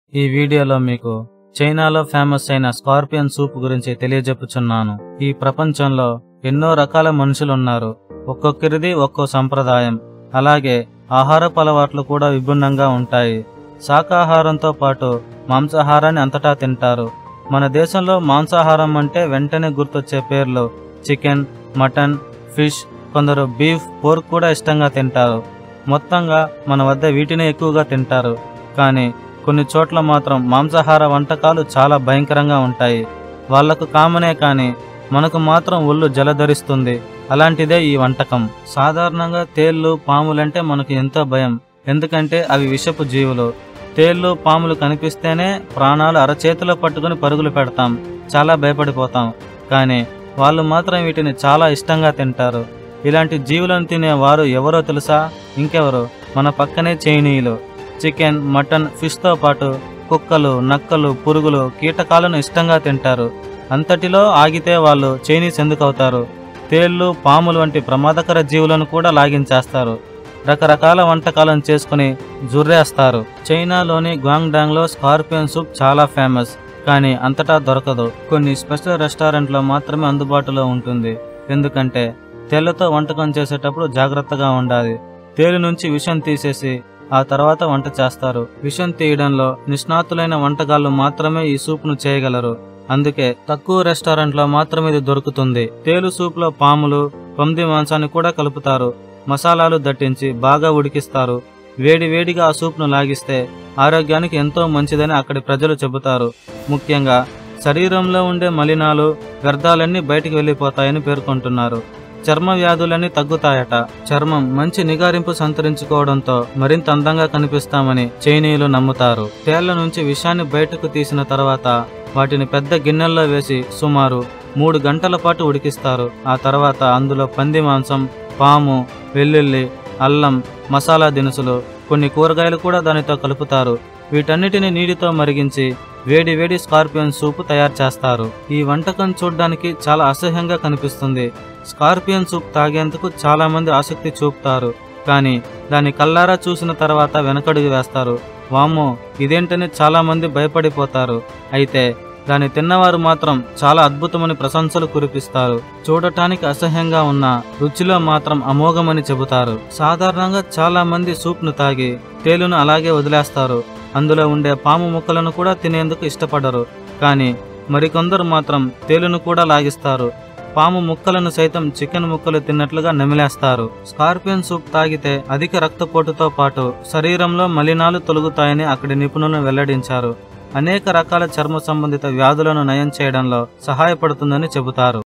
ఈ వీడియోలో మీకు చైనాలో ఫేమస్ అయిన స్కార్పియన్ సూప్ గురించి తెలియజెప్పుచున్నాను ఈ ప్రపంచంలో ఎన్నో రకాల మనుషులున్నారు ఒక్కొక్కరిది ఒక్కో సంప్రదాయం అలాగే ఆహారపు అలవాట్లు కూడా విభిన్నంగా ఉంటాయి శాకాహారంతో పాటు మాంసాహారాన్ని అంతటా తింటారు మన దేశంలో మాంసాహారం అంటే వెంటనే గుర్తొచ్చే పేర్లు చికెన్ మటన్ ఫిష్ కొందరు బీఫ్ పోర్క్ కూడా ఇష్టంగా తింటారు మొత్తంగా మన వద్ద వీటినే ఎక్కువగా తింటారు కానీ కొన్ని చోట్ల మాత్రం మాంసాహార వంటకాలు చాలా భయంకరంగా ఉంటాయి వాళ్లకు కామనే కానీ మనకు మాత్రం ఒళ్ళు జలధరిస్తుంది అలాంటిదే ఈ వంటకం సాధారణంగా తేళ్లు పాములంటే మనకు ఎంతో భయం ఎందుకంటే అవి విషపు జీవులు తేళ్లు పాములు కనిపిస్తేనే ప్రాణాలు అరచేతిలో పట్టుకుని పరుగులు పెడతాం చాలా భయపడిపోతాం కానీ వాళ్ళు మాత్రం వీటిని చాలా ఇష్టంగా తింటారు ఇలాంటి జీవులను తినే వారు ఎవరో తెలుసా ఇంకెవరు మన పక్కనే చైనీయులు చికెన్ మటన్ ఫిష్తో పాటు కుక్కలు నక్కలు పురుగులు కీటకాలను ఇష్టంగా తింటారు అంతటిలో ఆగితే వాళ్ళు చైనీస్ ఎందుకు అవుతారు తేళ్లు పాములు వంటి ప్రమాదకర జీవులను కూడా లాగించేస్తారు రకరకాల వంటకాలను చేసుకుని జుర్రేస్తారు చైనాలోని గ్వాంగ్డాంగ్లో స్కార్పియన్ సూప్ చాలా ఫేమస్ కానీ అంతటా దొరకదు కొన్ని స్పెషల్ రెస్టారెంట్లో మాత్రమే అందుబాటులో ఉంటుంది ఎందుకంటే తేళ్లతో వంటకం చేసేటప్పుడు జాగ్రత్తగా ఉండాలి తేలు నుంచి విషం తీసేసి ఆ తర్వాత వంట చేస్తారు విషం తీయడంలో నిష్ణాతులైన వంటగాళ్ళు మాత్రమే ఈ సూప్ను చేయగలరు అందుకే తక్కువ రెస్టారెంట్లో మాత్రమే ఇది దొరుకుతుంది తేలు సూప్లో పాములు పంది మాంసాన్ని కూడా కలుపుతారు మసాలాలు దట్టించి బాగా ఉడికిస్తారు వేడి వేడిగా ఆ సూప్ను లాగిస్తే ఆరోగ్యానికి ఎంతో మంచిదని అక్కడి ప్రజలు చెబుతారు ముఖ్యంగా శరీరంలో ఉండే మలినాలు వ్యర్థాలన్నీ బయటికి వెళ్ళిపోతాయని పేర్కొంటున్నారు చర్మ వ్యాధులన్నీ తగ్గుతాయట చర్మం మంచి నిగారింపు సంతరించుకోవడంతో మరింత అందంగా కనిపిస్తామని చైనీయులు నమ్ముతారు తేళ్ల నుంచి విషాన్ని బయటకు తీసిన తర్వాత వాటిని పెద్ద గిన్నెల్లో వేసి సుమారు మూడు గంటల పాటు ఉడికిస్తారు ఆ తర్వాత అందులో పంది మాంసం పాము వెల్లుల్లి అల్లం మసాలా దినుసులు కొన్ని కూరగాయలు కూడా దానితో కలుపుతారు వీటన్నిటిని నీటితో మరిగించి వేడి వేడి స్కార్పియన్ సూప్ తయారు చేస్తారు ఈ వంటకం చూడ్డానికి చాలా అసహ్యంగా కనిపిస్తుంది స్కార్పియన్ సూప్ తాగేందుకు చాలా మంది ఆసక్తి చూపుతారు కానీ దాని కల్లారా చూసిన తర్వాత వెనకడుగు వేస్తారు వామ్మో ఇదేంటని చాలా మంది భయపడిపోతారు అయితే దాన్ని తిన్నవారు మాత్రం చాలా అద్భుతమని ప్రశంసలు కురిపిస్తారు చూడటానికి అసహ్యంగా ఉన్న రుచిలో మాత్రం అమోఘమని చెబుతారు సాధారణంగా చాలా మంది సూప్ను తాగి తేలును అలాగే వదిలేస్తారు అందులో ఉండే పాము ముక్కలను కూడా తినేందుకు ఇష్టపడరు కానీ మరికొందరు మాత్రం తేలును కూడా లాగిస్తారు పాము ముక్కలను సైతం చికెన్ ముక్కలు తిన్నట్లుగా నమిలేస్తారు స్కార్పియన్ సూప్ తాగితే అధిక రక్తపోటుతో పాటు శరీరంలో మలినాలు తొలగుతాయని అక్కడి నిపుణులు వెల్లడించారు అనేక రకాల చర్మ సంబంధిత వ్యాధులను నయం చేయడంలో సహాయపడుతుందని చెబుతారు